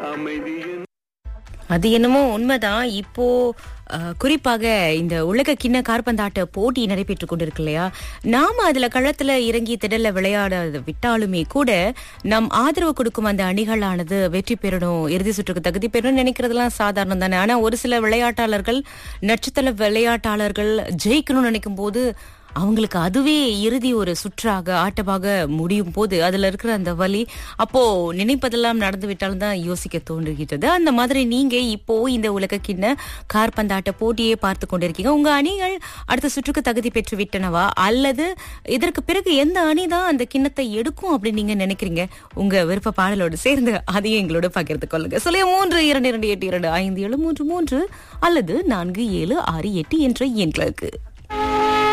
அமைதியின் அது என்னமோ உண்மைதான் இப்போ அஹ், குறிப்பாக இந்த உலக கிண்ண கார்பந்தாட்ட போட்டி நடைபெற்றுக் கொண்டிருக்கு இல்லையா நாம அதுல களத்துல இறங்கி திடல்ல விளையாட விட்டாலுமே கூட நம் ஆதரவு கொடுக்கும் அந்த அணிகளானது வெற்றி பெறணும் இறுதி சுற்றுக்கு தகுதி பெறணும்னு நினைக்கிறதுலாம் சாதாரணம் தானே ஆனா ஒரு சில விளையாட்டாளர்கள் நட்சத்திர விளையாட்டாளர்கள் ஜெயிக்கணும்னு நினைக்கும் போது அவங்களுக்கு அதுவே இறுதி ஒரு சுற்றாக ஆட்டமாக முடியும் போது அதுல இருக்கிற அந்த வலி அப்போ நினைப்பதெல்லாம் நடந்து விட்டாலும் தான் யோசிக்க தோன்றுகிறது அந்த மாதிரி நீங்க இப்போ இந்த உலக கிண்ண கார்பந்தாட்ட போட்டியை பார்த்து கொண்டிருக்கீங்க உங்க அணிகள் அடுத்த சுற்றுக்கு தகுதி பெற்று விட்டனவா அல்லது இதற்கு பிறகு எந்த அணி தான் அந்த கிண்ணத்தை எடுக்கும் அப்படின்னு நீங்க நினைக்கிறீங்க உங்க விருப்ப பாடலோடு சேர்ந்து அதையும் எங்களோட பகிர்ந்து கொள்ளுங்க சொல்லிய மூன்று இரண்டு இரண்டு எட்டு இரண்டு ஐந்து ஏழு மூன்று மூன்று அல்லது நான்கு ஏழு ஆறு எட்டு என்ற எண்களுக்கு